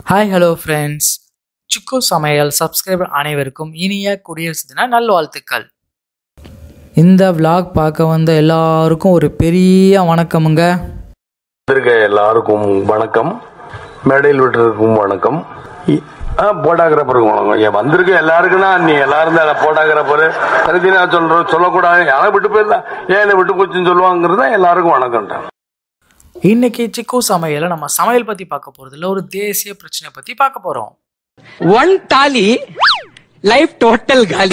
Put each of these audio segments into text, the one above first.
Hi hello friends சுக்கு சமையல் subscriber அனைவருக்கும் இனிய குடியரசு தின நல்வாழ்த்துக்கள் இந்த vlog பார்க்க வந்த எல்லாருக்கும் ஒரு பெரிய வணக்கமுங்க இருக்க எல்லாருக்கும் வணக்கம் மேடையில் விட்டுருக்கும் வணக்கம் இ- ஆ போட்டோகிராஃபருக்கும் வணக்கம் ஏன் வந்திருக்க எல்லாருக்கும் தான் நீ எல்லாரும் தான் போட்டோகிராஃபர் கருதி நான் சொல்றேன் சொல்லக்கூடாது யாரை விட்டு போயிடல ஏன் என்னை விட்டு போச்சுன்னு சொல்லுவாங்கிறது தான் எல்லாருக்கும் வணக்கம்ட்டேன் இன்னைக்கு சிக்கு சமையலை நம்ம சமையல் பற்றி பார்க்க போகிறதில்ல ஒரு தேசிய பிரச்சனை பற்றி பார்க்க போகிறோம் वन ताली लाइफ टोटल गाली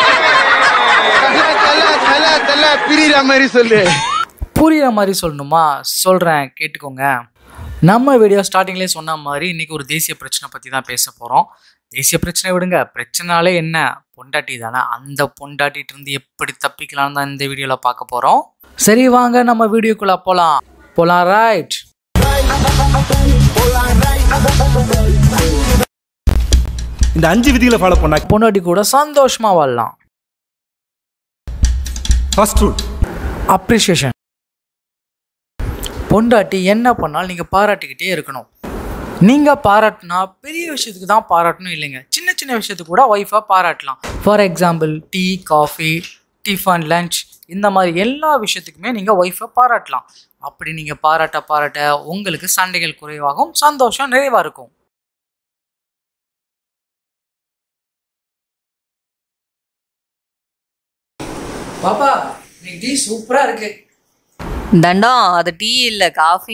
பிரியிற மாதிரி சொல்லு புரியுற மாதிரி சொல்லணுமா சொல்கிறேன் கேட்டுக்கோங்க நம்ம வீடியோ ஸ்டார்டிங்லேயே சொன்ன மாதிரி இன்னைக்கு ஒரு தேசிய பிரச்சனை பற்றி தான் பேச போகிறோம் தேசிய பிரச்சனை விடுங்க பிரச்சனாலே என்ன பொண்டாட்டி தானே அந்த பொண்டாட்டிட்டு இருந்து எப்படி தப்பிக்கலாம்னு தான் இந்த வீடியோவில் பார்க்க போகிறோம் சரி வாங்க நம்ம வீடியோக்குள்ளே போகலாம் போகலாம் ரைட் இந்த அஞ்சு விதிகளை ஃபாலோ பண்ணா பொண்டாட்டி கூட சந்தோஷமாக வாழலாம் ஃபர்ஸ்ட் ரூல் அப்ரிஷியேஷன் பொண்டாட்டி என்ன பண்ணாலும் நீங்கள் பாராட்டிக்கிட்டே இருக்கணும் நீங்கள் பாராட்டினா பெரிய விஷயத்துக்கு தான் பாராட்டணும் இல்லைங்க சின்ன சின்ன விஷயத்துக்கு கூட ஒய்ஃபாக பாராட்டலாம் for example tea coffee tiffin lunch இந்த மாதிரி எல்லா விஷயத்துக்குமே நீங்கள் ஒய்ஃபை பாராட்டலாம் அப்படி நீங்கள் பாராட்ட பாராட்ட உங்களுக்கு சண்டைகள் குறைவாகும் சந்தோஷம் நிறைவாக இருக்கும் பாப்பா இன்னைக்கு டீ சூப்பராக இருக்கு தண்டம் அது டீ இல்ல காஃபி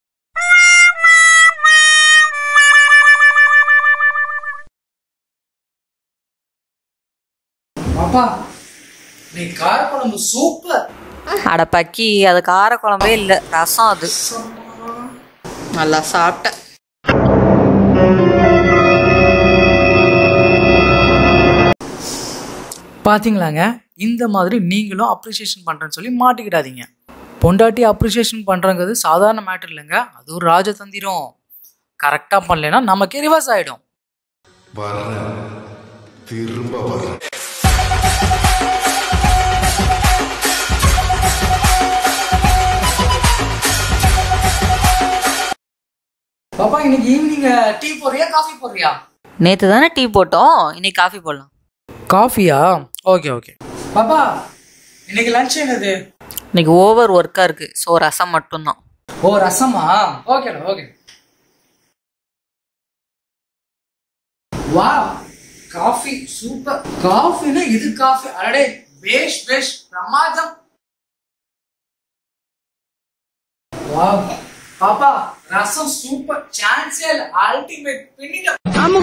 பாப்பா நீ காரக்குழம்பு சூப்பர் அட பக்கி அது கார குழம்பே இல்ல ரசம் அது நல்லா சாப்பிட்டேன் பாத்தீங்களாங்க இந்த மாதிரி நீங்களும் அப்ரிசியேஷன் பண்றேன்னு சொல்லி மாட்டிக்கிடாதீங்க பொண்டாட்டி அப்ரிசியேஷன் பண்றங்கிறது சாதாரண மேட்டர் இல்லைங்க அது ஒரு ராஜதந்திரம் கரெக்டாக பண்ணலைன்னா நமக்கே ரிவர்ஸ் ஆயிடும் வர்றேன் திரும்ப வர்றேன் பாப்பா இன்னைக்கு ஈவினிங் டீ போடுறியா காஃபி போடுறியா நேத்து தானே டீ போட்டோம் இன்னைக்கு காஃபி போடலாம் காஃபியா ஓகே ஓகே பாப்பா இன்னைக்கு லஞ்ச் என்னது இன்னைக்கு ஓவர் ஒர்க்கா இருக்கு ஸோ ரசம் மட்டும்தான் ஓ ரசமா ஓகே ஓகே வா காஃபி சூப்பர் காஃபினா இது காஃபி அடடே பேஷ் பேஷ் பிரமாதம் வா பாப்பா ரசம் சூப்பர் சான்ஸே இல்ல அல்டிமேட் பின்னிடம்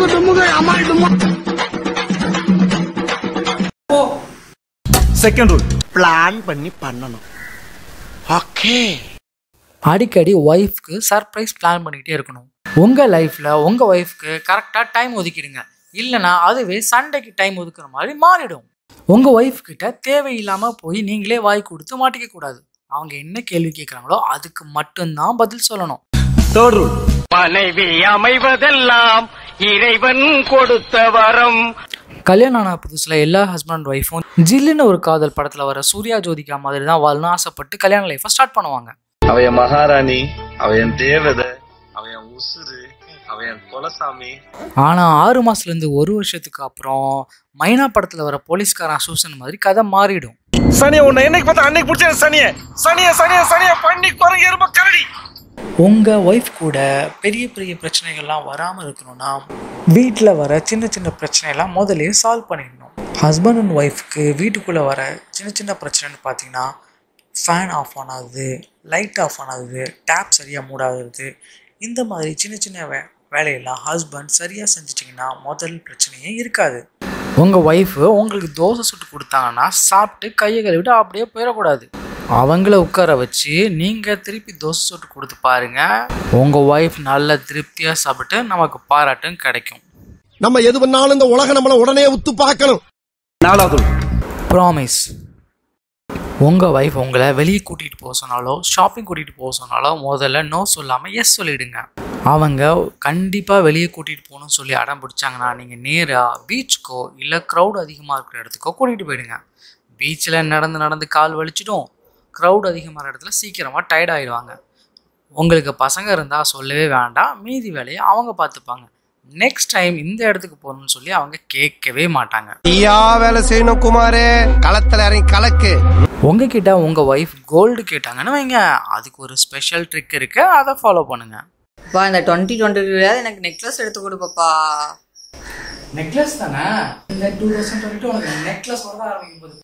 ஓ செகண்ட் ரூல் பிளான் பண்ணி பண்ணணும் ஓகே அடிக்கடி ஒய்ஃப்க்கு சர்ப்ரைஸ் பிளான் பண்ணிக்கிட்டே இருக்கணும் உங்கள் லைஃப்பில் உங்கள் ஒய்ஃப்க்கு கரெக்டாக டைம் ஒதுக்கிடுங்க இல்லைனா அதுவே சண்டைக்கு டைம் ஒதுக்குற மாதிரி மாறிடும் உங்கள் ஒய்ஃப் கிட்ட தேவையில்லாமல் போய் நீங்களே வாய் கொடுத்து மாட்டிக்க கூடாது அவங்க என்ன கேள்வி கேட்குறாங்களோ அதுக்கு மட்டும்தான் பதில் சொல்லணும் தேர்ட் ரூல் மனைவி அமைவதெல்லாம் இறைவன் கொடுத்த வரம் கல்யாணம் ஆன புதுசில் எல்லா ஹஸ்பண்ட் ஒய்ஃபும் ஜில்லுன்னு ஒரு காதல் படத்தில் வர சூர்யா ஜோதிகா மாதிரி தான் வாழணும் ஆசைப்பட்டு கல்யாண லைஃப்பை ஸ்டார்ட் பண்ணுவாங்க அவ என் மகாராணி அவ என் தேவதை அவ என் உசுரு அவ என் குலசாமி ஆனால் ஆறு மாதத்துலேருந்து ஒரு வருஷத்துக்கு அப்புறம் மைனா படத்தில் வர போலீஸ்காரன் சூசன் மாதிரி கதை மாறிடும் சனிய உன்னை என்னைக்கு பார்த்தா அன்னைக்கு பிடிச்ச சனிய சனிய சனிய சனிய பண்ணி குரங்கு எரும கரடி உங்கள் ஒய்ஃப் கூட பெரிய பெரிய பிரச்சனைகள்லாம் வராமல் இருக்கணும்னா வீட்டில் வர சின்ன சின்ன பிரச்சனையெல்லாம் முதல்லயே சால்வ் பண்ணிடணும் ஹஸ்பண்ட் அண்ட் ஒய்ஃப்க்கு வீட்டுக்குள்ளே வர சின்ன சின்ன பிரச்சனைன்னு பார்த்தீங்கன்னா ஃபேன் ஆஃப் ஆனாது லைட் ஆஃப் ஆனாது டேப் சரியாக மூடாதது இந்த மாதிரி சின்ன சின்ன வே வேலையெல்லாம் ஹஸ்பண்ட் சரியாக செஞ்சிட்டிங்கன்னா முதல் பிரச்சனையே இருக்காது உங்கள் ஒய்ஃபு உங்களுக்கு தோசை சுட்டு கொடுத்தாங்கன்னா சாப்பிட்டு கையை கழுவிட்டு அப்படியே போயிடக்கூடாது அவங்கள உட்கார வச்சு நீங்கள் திருப்பி தோசை சுட்டு கொடுத்து பாருங்க உங்கள் ஒய்ஃப் நல்ல திருப்தியாக சாப்பிட்டு நமக்கு பாராட்டும் கிடைக்கும் நம்ம எது பண்ணாலும் இந்த உலகம் நம்மள உடனே உத்து பார்க்கணும் நாலாவது ரூல் ப்ராமிஸ் உங்கள் ஒய்ஃப் உங்களை வெளியே கூட்டிகிட்டு போக சொன்னாலோ ஷாப்பிங் கூட்டிகிட்டு போக சொன்னாலோ முதல்ல நோ சொல்லாமல் எஸ் சொல்லிடுங்க அவங்க கண்டிப்பாக வெளியே கூட்டிகிட்டு போகணும்னு சொல்லி அடம் பிடிச்சாங்கன்னா நீங்கள் நேராக பீச்சுக்கோ இல்லை க்ரௌட் அதிகமாக இருக்கிற இடத்துக்கோ கூட்டிகிட்டு போயிடுங்க பீச்சில் நடந்து நடந்து கால் வலிச்சிடும் க்ரௌட் அதிகமான இடத்துல சீக்கிரமாக டயர்ட் ஆயிடுவாங்க உங்களுக்கு பசங்க இருந்தால் சொல்லவே வேண்டாம் மீதி வேலையை அவங்க பார்த்துப்பாங்க நெக்ஸ்ட் டைம் இந்த இடத்துக்கு போகணும்னு சொல்லி அவங்க கேட்கவே மாட்டாங்க நீயா வேலை செய்யணும் குமாரே களத்துல இறங்கி கலக்கு உங்ககிட்ட உங்கள் ஒய்ஃப் கோல்டு கேட்டாங்கன்னு வைங்க அதுக்கு ஒரு ஸ்பெஷல் ட்ரிக் இருக்கு அதை ஃபாலோ பண்ணுங்க அப்பா இந்த டுவெண்ட்டி டுவெண்ட்டி எனக்கு நெக்லஸ் எடுத்து கொடு பாப்பா நெக்லஸ் தானே இந்த டூ தௌசண்ட் டுவெண்ட்டி உனக்கு நெக்லஸ் தான் ஆரம்பிக்கும் போது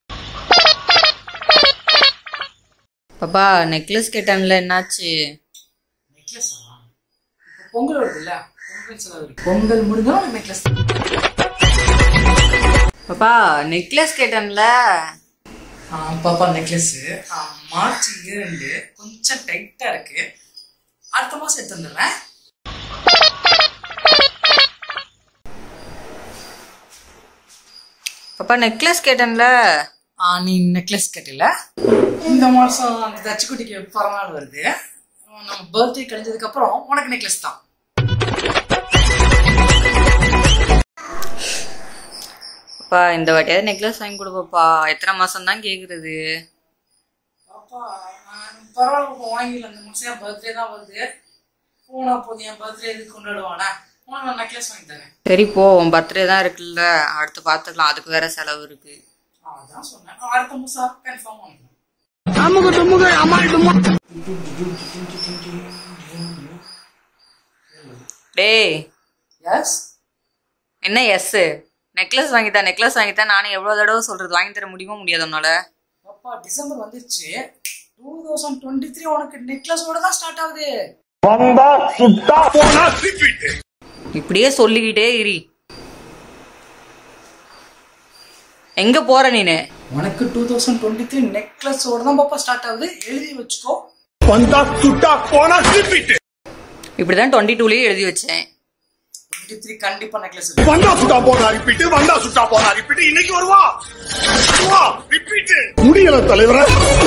பாப்பா நெக்லஸ் கேட்டேன்ல என்னாச்சு நெக்லஸ் பொங்கல் வருதுல்ல பொங்கல் செலவு இருக்கு. பொங்கல் முடிஞ்சா நெக்லஸ் பாப்பா நெக்லஸ் கேட்டேன்ல பாப்பா நெக்லஸ் மார்ச் இரண்டு கொஞ்சம் டைட்டா இருக்கு அடுத்த மாசம் எடுத்து வந்துடுறேன் பாப்பா நெக்லஸ் கேட்டேன்ல ஆ, நீ நெக்லஸ் கட்டல இந்த மாசம் அந்த தச்சுக்குட்டிக்கு பிறந்தநாள் வருது நம்ம பர்த்டே கழிஞ்சதுக்கு அப்புறம் உனக்கு நெக்லஸ் தான் பாப்பா இந்த வாட்டியாவது நெக்லஸ் வாங்கி கொடு பாப்பா எத்தனை மாசம் தான் கேக்குறது பாப்பா பரவாயில்ல வாங்கிடல இந்த மாசம் என் பர்த்டே தான் வருது போனா போதும் என் பர்த்டே எதுக்கு கொண்டாடுவானா உனக்கு நான் நெக்லஸ் வாங்கி தரேன் சரி போ உன் பர்த்டே தான் இருக்குல்ல அடுத்து பாத்துக்கலாம் அதுக்கு வேற செலவு இருக்கு அதான் சொன்னேன் அடுத்த மாசம் கன்ஃபார்ம் வாங்கிக்கலாம் டேய் எஸ் என்ன எஸ் நெக்லஸ் வாங்கித்தா நெக்லஸ் வாங்கித்தா நானும் எவ்வளவு தடவை சொல்றது வாங்கி தர முடியுமா முடியாது உன்னால அப்பா டிசம்பர் வந்துருச்சு டூ தௌசண்ட் டுவெண்ட்டி த்ரீ உனக்கு நெக்லஸோட தான் ஸ்டார்ட் ஆகுது இப்படியே சொல்லிக்கிட்டே இரி எங்க போற நீனு உனக்கு டூ தௌசண்ட் டுவெண்ட்டி த்ரீ நெக்லஸோட தான் பாப்பா ஸ்டார்ட் ஆகுது எழுதி வச்சுக்கோ இப்படிதான் டுவெண்ட்டி டூலயே எழுதி வச்சேன் டுவெண்ட்டி த்ரீ கண்டிப்பா நெக்லஸ் வந்தா சுட்டா போனா ரிப்பீட் வந்தா சுட்டா போனா ரிப்பீட் இன்னைக்கு வருவா ரிப்பீட் முடியல தலைவரே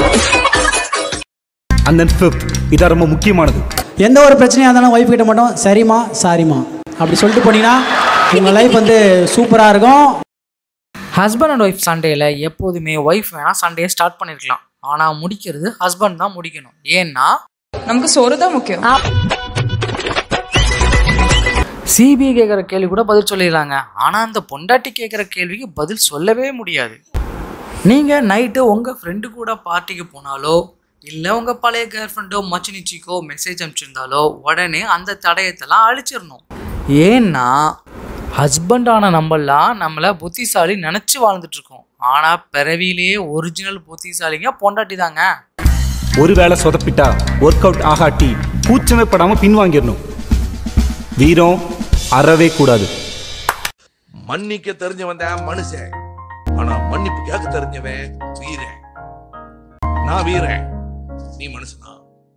அண்ட் தென் ஃபிஃப்த் இதான் ரொம்ப முக்கியமானது எந்த ஒரு பிரச்சனையாக இருந்தாலும் ஒய்ஃப் கிட்ட மட்டும் சரிம்மா சாரிம்மா அப்படி சொல்லிட்டு போனீங்கன்னா உங்கள் லைஃப் வந்து சூப்பராக இருக்கும் ஹஸ்பண்ட் அண்ட் ஒய்ஃப் சண்டேல எப்போதுமே ஒய்ஃப் வேணா சண்டையை ஸ்டார்ட் பண்ணிருக்கலாம் ஆனா முடிக்கிறது ஹஸ்பண்ட் தான் முடிக்கணும் ஏன்னா நமக்கு சோறு தான் முக்கியம் சிபிஐ கேட்குற கேள்வி கூட பதில் சொல்லிடுறாங்க ஆனால் அந்த பொண்டாட்டி கேட்குற கேள்விக்கு பதில் சொல்லவே முடியாது நீங்கள் நைட்டு உங்கள் ஃப்ரெண்டு கூட பார்ட்டிக்கு போனாலோ இல்லை உங்கள் பழைய கேர்ள் ஃப்ரெண்டோ மச்சினிச்சிக்கோ மெசேஜ் அனுப்பிச்சிருந்தாலோ உடனே அந்த தடயத்தெல்லாம் அழிச்சிடணும் ஏன்னா ஹஸ்பண்டான நம்மளாம் நம்மளை புத்திசாலி நினச்சி வாழ்ந்துட்டுருக்கோம் ஆனால் பிறவிலேயே ஒரிஜினல் புத்திசாலிங்க பொண்டாட்டி தாங்க ஒருவேளை சொதப்பிட்டா ஒர்க் அவுட் ஆகாட்டி கூச்சமே படாம பின்வாங்கிடணும் வீரம் அறவே கூடாது மன்னிக்க தெரிஞ்சவன் தான் மனுஷன் ஆனா மன்னிப்பு கேட்க தெரிஞ்சவன் வீரன் நான் வீரன் நீ மனுஷனா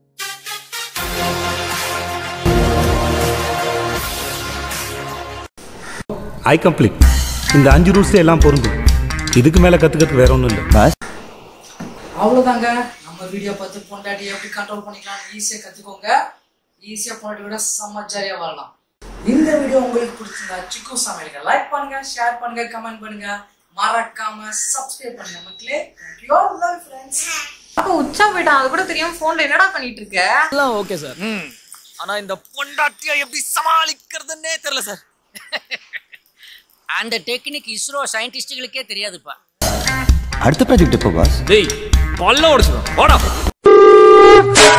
ஐ கம்ப்ளீட் இந்த அஞ்சு ரூல்ஸ் எல்லாம் பொருந்தும் இதுக்கு மேல கத்துக்கிறதுக்கு வேற ஒன்றும் இல்லை அவ்வளோதாங்க நம்ம வீடியோ பார்த்து பொண்டாட்டி எப்படி கண்ட்ரோல் பண்ணிக்கலாம் ஈஸியாக கற்றுக்கோங்க ஈஸியாக பொண்டாட்டி விட செம்ம ஜாலியாக வாழலாம் இந்த வீடியோ உங்களுக்கு பிடிச்சிருந்தா சிக்கு சமையலுக்கு லைக் பண்ணுங்க ஷேர் பண்ணுங்க கமெண்ட் பண்ணுங்க மறக்காம சப்ஸ்கிரைப் பண்ணுங்க மக்களே யூ லவ் ஃப்ரெண்ட்ஸ் அப்ப உச்சா போயிட்டான் அது கூட தெரியாம போன்ல என்னடா பண்ணிட்டு இருக்க எல்லாம் ஓகே சார் ஆனா இந்த பொண்டாட்டிய எப்படி சமாளிக்கிறதுன்னே தெரியல சார் அந்த டெக்னிக் இஸ்ரோ சயின்டிஸ்டுகளுக்கே தெரியாதுப்பா அடுத்த ப்ராஜெக்ட் எப்போ பாஸ் டேய் பல்ல உடைச்சிடும் வாடா